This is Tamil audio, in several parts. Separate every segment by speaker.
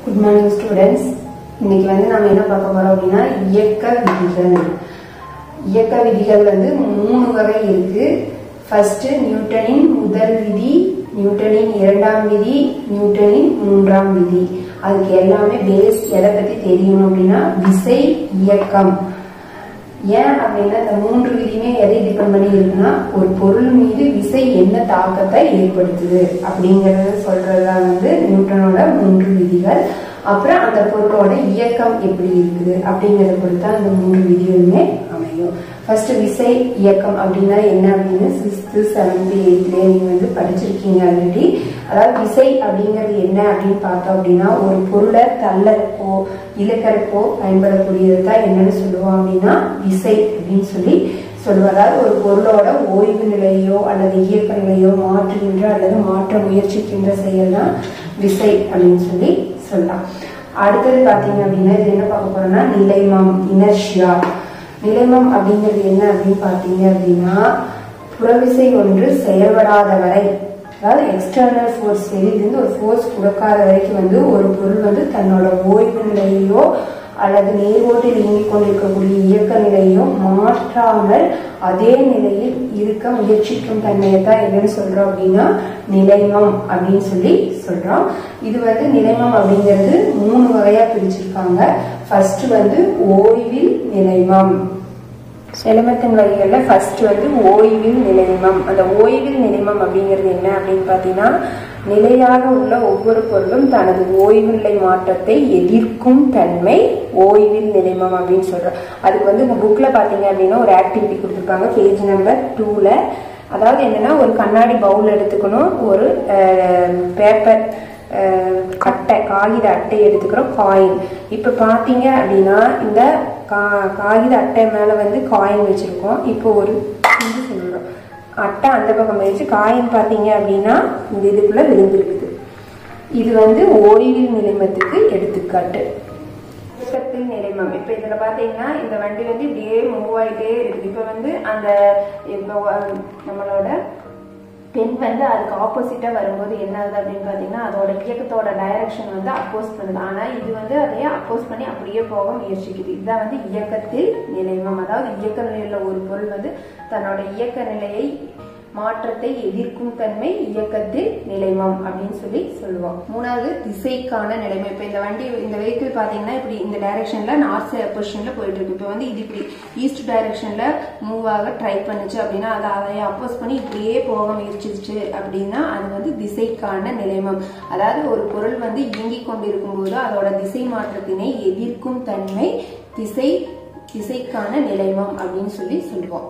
Speaker 1: குட் மார்னிங் ஸ்டூடெண்ட்ஸ் இன்னைக்கு வந்து நம்ம என்ன பார்க்க போறோம் அப்படின்னா இயக்க விதிகள் இயக்க விதிகள் வந்து மூணு வகை இருக்கு ஃபர்ஸ்ட் நியூட்டனின் முதல் விதி நியூட்டனின் இரண்டாம் விதி நியூட்டனின் மூன்றாம் விதி அதுக்கு எல்லாமே பேஸ் எதை பத்தி தெரியணும் அப்படின்னா விசை இயக்கம் ஏன் அப்படின்னா இந்த மூன்று விதியுமே எதை டிபெண்ட் பண்ணி இருக்குன்னா ஒரு பொருள் மீது விசை என்ன தாக்கத்தை ஏற்படுத்துது அப்படிங்கறத சொல்றதுதான் வந்து நியூட்டனோட மூன்று விதிகள் அப்புறம் அந்த பொருளோட இயக்கம் எப்படி இருக்குது அப்படிங்கறத பொறுத்து அந்த மூன்று விதிகளுமே அமையும் ஃபர்ஸ்ட் விசை இயக்கம் அப்படின்னா என்ன அப்படின்னு சிக்ஸ்த்து செவன்த் எயித்லேயே நீங்க வந்து படிச்சிருக்கீங்க ஆல்ரெடி அதாவது விசை அப்படிங்கிறது என்ன அப்படின்னு பார்த்தோம் அப்படின்னா ஒரு பொருளை தள்ளறப்போ இழுக்கிறப்போ பயன்படக்கூடியது தான் என்னன்னு சொல்லுவோம் அப்படின்னா விசை அப்படின்னு சொல்லி சொல்லுவோம் அதாவது ஒரு பொருளோட ஓய்வு நிலையோ அல்லது இயக்க நிலையோ மாற்றுகின்ற அல்லது மாற்ற முயற்சிக்கின்ற செயல் தான் விசை அப்படின்னு சொல்லி சொல்லலாம் அடுத்தது பார்த்தீங்க அப்படின்னா இது என்ன பார்க்க போறோம்னா நிலைமம் இனர்ஷியா நிலைமம் அப்படிங்கிறது என்ன அப்படின்னு பார்த்தீங்க அப்படின்னா புறவிசை ஒன்று செயல்படாத வரை அதாவது எக்ஸ்டர்னல் ஃபோர்ஸ் வெளியிலிருந்து ஒரு ஃபோர்ஸ் கொடுக்காத வரைக்கும் வந்து ஒரு பொருள் வந்து தன்னோட ஓய்வு நிலையோ அல்லது நேர்கோட்டில் இயங்கிக் கொண்டிருக்கக்கூடிய இயக்க நிலையோ மாற்றாமல் அதே நிலையில் இருக்க முயற்சிக்கும் தன்மையை தான் என்னன்னு சொல்றோம் அப்படின்னா நிலைமம் அப்படின்னு சொல்லி சொல்றோம் இது வந்து நிலைமம் அப்படிங்கிறது மூணு வகையா பிரிச்சிருக்காங்க ஃபர்ஸ்ட் வந்து ஓய்வில் நிலைமம் எலிமெத்தின் வகைகள்ல ஃபர்ஸ்ட் வந்து ஓய்வில் நிலைமம் அந்த ஓய்வில் நிலைமம் அப்படிங்கிறது என்ன அப்படின்னு பார்த்தீங்கன்னா நிலையாக உள்ள ஒவ்வொரு பொருளும் தனது ஓய்வு நிலை மாற்றத்தை எதிர்க்கும் தன்மை ஓய்வில் நிலைமம் அப்படின்னு சொல்றோம் அதுக்கு வந்து இந்த புக்ல பாத்தீங்க அப்படின்னா ஒரு ஆக்டிவிட்டி கொடுத்துருக்காங்க பேஜ் நம்பர் டூல அதாவது என்னன்னா ஒரு கண்ணாடி பவுல் எடுத்துக்கணும் ஒரு பேப்பர் அட்டை காகித அட்டை எடுத்துக்கிறோம் காயின் இப்போ பார்த்தீங்க அப்படின்னா இந்த கா காகித அட்டை மேலே வந்து காயின் வச்சுருக்கோம் இப்போ ஒரு இது சொல்கிறோம் அட்டை அந்த பக்கம் வச்சு காயின் பார்த்தீங்க அப்படின்னா இந்த இதுக்குள்ளே விழுந்துருக்குது இது வந்து ஓய்வில் நிலைமத்துக்கு எடுத்துக்காட்டு இயக்கத்தில் நிலைமம் இப்போ இதில் பார்த்தீங்கன்னா இந்த வண்டி வந்து இப்படியே மூவ் ஆகிட்டே இருக்குது இப்போ வந்து அந்த இப்போ நம்மளோட பெண் வந்து அதுக்கு ஆப்போசிட்டாக வரும்போது என்ன ஆகுது அப்படின்னு பார்த்தீங்கன்னா அதோட இயக்கத்தோட டைரக்ஷன் வந்து அப்போஸ் பண்ணுது ஆனால் இது வந்து அதையே அப்போஸ் பண்ணி அப்படியே போக முயற்சிக்குது இதுதான் வந்து இயக்கத்தில் நிலைமம் அதாவது இயக்க நிலையில் ஒரு பொருள் வந்து தன்னோட இயக்க நிலையை மாற்றத்தை எதிர்க்கும் தன்மை இயக்கத்தில் நிலைமம் அப்படின்னு சொல்லி சொல்லுவோம் மூணாவது திசைக்கான நிலைமை இப்போ இந்த வண்டி இந்த வெஹிக்கிள் பார்த்தீங்கன்னா இப்படி இந்த டைரக்ஷன்ல நார்த் பொசிஷன்ல போயிட்டு இருக்கு இப்போ வந்து இது இப்படி ஈஸ்ட் டைரக்ஷன்ல மூவ் ஆக ட்ரை பண்ணுச்சு அப்படின்னா அதை அதை அப்போஸ் பண்ணி இப்படியே போக முயற்சிச்சு அப்படின்னா அது வந்து திசைக்கான நிலைமம் அதாவது ஒரு பொருள் வந்து இயங்கிக் கொண்டிருக்கும் போது அதோட திசை மாற்றத்தினை எதிர்க்கும் தன்மை திசை திசைக்கான நிலைமம் அப்படின்னு சொல்லி சொல்லுவோம்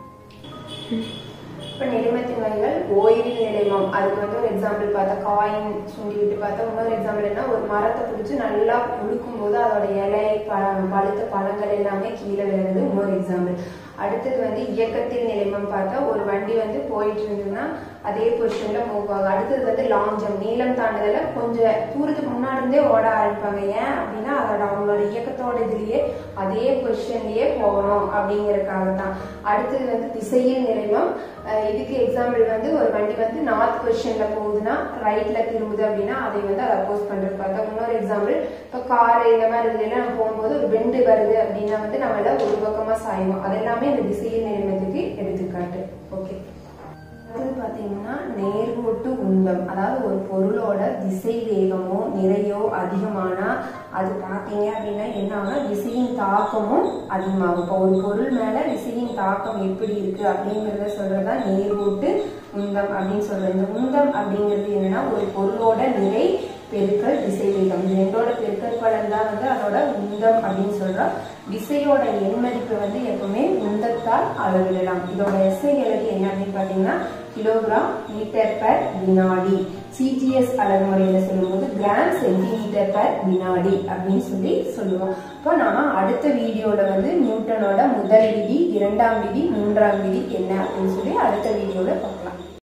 Speaker 1: இப்போ நிலைமத்தின் வகைகள் ஓய்வில் நிலைமம் அதுக்கு வந்து ஒரு எக்ஸாம்பிள் பார்த்தா காயின் சுண்டி விட்டு பார்த்தா இன்னொரு எக்ஸாம்பிள் என்ன ஒரு மரத்தை பிடிச்சி நல்லா உழுக்கும் போது அதோட இலை ப பழுத்த பழங்கள் எல்லாமே கீழே விழுறது இன்னொரு எக்ஸாம்பிள் அடுத்தது வந்து இயக்கத்தில் நிலைமம் பார்த்தா ஒரு வண்டி வந்து போயிட்டு இருந்ததுன்னா அதே பொசிஷன்ல மூவ் ஆகும் அடுத்தது வந்து லாங் ஜம்ப் நீளம் தாண்டுதல கொஞ்சம் தூரத்துக்கு முன்னாடி இருந்தே ஓட ஆரம்பிப்பாங்க ஏன் அப்படின்னா அதோட அவங்களோட இயக்கத்தோட இதுலயே அதே பொசிஷன்லயே போகணும் அப்படிங்கறதுக்காக தான் அடுத்தது வந்து திசையில் நிலைமம் இதுக்கு எக்ஸாம்பிள் வந்து ஒரு வண்டி வந்து நார்த் பொசிஷன்ல போகுதுன்னா ரைட்ல திரும்புது அப்படின்னா அதை வந்து அதை அப்போஸ் பண்றது பார்த்தா இன்னொரு எக்ஸாம்பிள் இப்போ கார் இந்த மாதிரி இதுல நம்ம போகும்போது ஒரு பெண்டு வருது அப்படின்னா வந்து நம்மள ஒரு பக்கமா சாய்வோம் அதெல்லாமே இந்த திசையில் நிலைமத்துக்கு எடுத்துக்காட்டு ஓகே அடுத்தது பார்த்தீங்கன்னா நேர்கோட்டு உந்தம் அதாவது ஒரு பொருளோட திசை வேகமோ நிறையோ அதிகமானா அது பார்த்தீங்க அப்படின்னா என்ன ஆகும்னா விசையின் தாக்கமும் அதிகமாகும் இப்போ ஒரு பொருள் மேல விசையின் தாக்கம் எப்படி இருக்கு அப்படிங்கிறத சொல்றதா நேர்கோட்டு உந்தம் அப்படின்னு சொல்றது இந்த உந்தம் அப்படிங்கிறது என்னன்னா ஒரு பொருளோட நிறை பெருக்கல் திசை வேகம் இது ரெண்டோட பெருக்கல் பலன் தான் வந்து அதோட உந்தம் அப்படின்னு சொல்றோம் விசையோட எண்மதிப்பு வந்து எப்பவுமே உந்தத்தால் அளவிடலாம் இதோட எஸ்ஐ எழுதி என்ன அப்படின்னு பாத்தீங்கன்னா கிலோகிராம் மீட்டர் பர் வினாடி சிஜிஎஸ் அலகு முறையில சொல்லும்போது கிராம் சென்டிமீட்டர் பர் வினாடி அப்படின்னு சொல்லி சொல்லுவோம் இப்போ நாம அடுத்த வீடியோல வந்து நியூட்டனோட முதல் விதி இரண்டாம் விதி மூன்றாம் விதி என்ன அப்படின்னு சொல்லி அடுத்த வீடியோல பார்க்கலாம்